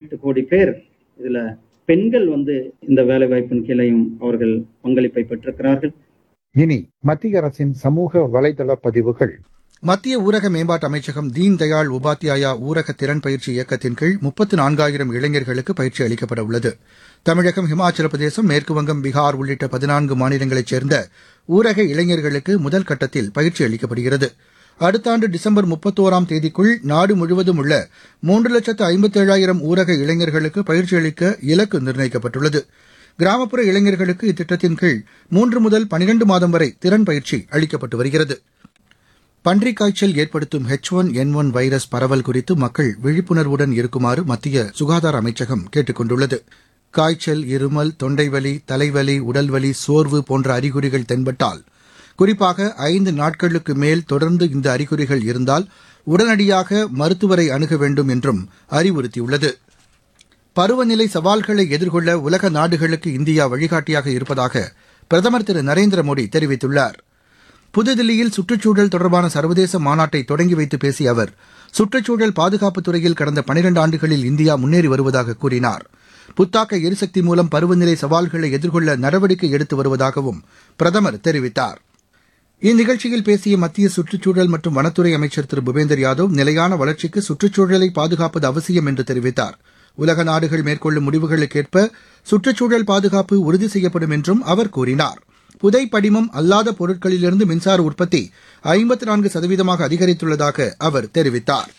எட்டு கோடி பேர் இதுல பெண்கள் வந்து இந்த வேலை வாய்ப்பின் கீழையும் அவர்கள் பங்களிப்பை பெற்றிருக்கிறார்கள் இனி மத்திய அரசின் சமூக வலைதள பதிவுகள் மத்திய ஊரக மேம்பாட்டு அமைச்சகம் தீன் தயாள் உபாத்யாயா ஊரக திறன் பயிற்சி இயக்கத்தின் கீழ் முப்பத்து நான்காயிரம் இளைஞர்களுக்கு பயிற்சி அளிக்கப்பட உள்ளது தமிழகம் ஹிமாச்சல பிரதேசம் மேற்குவங்கம் பீகார் உள்ளிட்ட பதினான்கு மாநிலங்களைச் சேர்ந்த ஊரக இளைஞர்களுக்கு முதல் கட்டத்தில் பயிற்சி அளிக்கப்படுகிறது அடுத்த ஆண்டு டிசம்பர் முப்பத்தோராம் தேதிக்குள் நாடு முழுவதும் உள்ள மூன்று லட்சத்து ஐம்பத்தேழாயிரம் ஊரக இளைஞர்களுக்கு பயிற்சி அளிக்க இலக்கு நிர்ணயிக்கப்பட்டுள்ளது கிராமப்புற இளைஞர்களுக்கு இத்திட்டத்தின் கீழ் மூன்று முதல் பனிரண்டு மாதம் வரை திறன் பயிற்சி அளிக்கப்பட்டு வருகிறது பன்றிக் காய்ச்சல் ஏற்படுத்தும் H one N one virus பரவல் குறித்து மக்கள் விழிப்புணர்வுடன் இருக்குமாறு மத்திய சுகாதார அமைச்சகம் கேட்டுக் கொண்டுள்ளது காய்ச்சல் இருமல் தொண்டைவலி தலைவலி உடல்வலி சோர்வு போன்ற அறிகுறிகள் தென்பட்டால் குறிப்பாக ஐந்து நாட்களுக்கு மேல் தொடர்ந்து இந்த அறிகுறிகள் இருந்தால் உடனடியாக மருத்துவரை அணுக வேண்டும் என்றும் அறிவுறுத்தியுள்ளது பருவநிலை சவால்களை எதிர்கொள்ள உலக நாடுகளுக்கு இந்தியா வழிகாட்டியாக இருப்பதாக பிரதமர் திரு நரேந்திர மோடி தெரிவித்துள்ளார் புதுதில்லியில் சுற்றுச்சூழல் தொடர்பான சர்வதேச மாநாட்டை தொடங்கி வைத்து பேசிய அவர் சுற்றுச்சூழல் பாதுகாப்புத் துறையில் கடந்த பனிரண்டு ஆண்டுகளில் இந்தியா முன்னேறி வருவதாக கூறினார் புத்தாக்க எரிசக்தி மூலம் பருவநிலை சவால்களை எதிர்கொள்ள நடவடிக்கை எடுத்து வருவதாகவும் பிரதமர் தெரிவித்தார் இந்நிகழ்ச்சியில் பேசிய மத்திய சுற்றுச்சூழல் மற்றும் வனத்துறை அமைச்சர் திரு பூபேந்தர் யாதவ் நிலையான வளர்ச்சிக்கு சுற்றுச்சூழலை பாதுகாப்பது அவசியம் என்று தெரிவித்தார் உலக நாடுகள் மேற்கொள்ளும் முடிவுகளுக்கேற்ப சுற்றுச்சூழல் பாதுகாப்பு உறுதி செய்யப்படும் என்றும் அவர் கூறினார் புதை படிமம் அல்லாத பொருட்களிலிருந்து மின்சார உற்பத்தி ஐம்பத்தி நான்கு சதவீதமாக அதிகரித்துள்ளதாக அவர் தெரிவித்தார்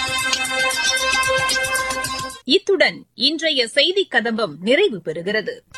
இத்துடன் இன்றைய செய்திக் கதம்பம் நிறைவு பெறுகிறது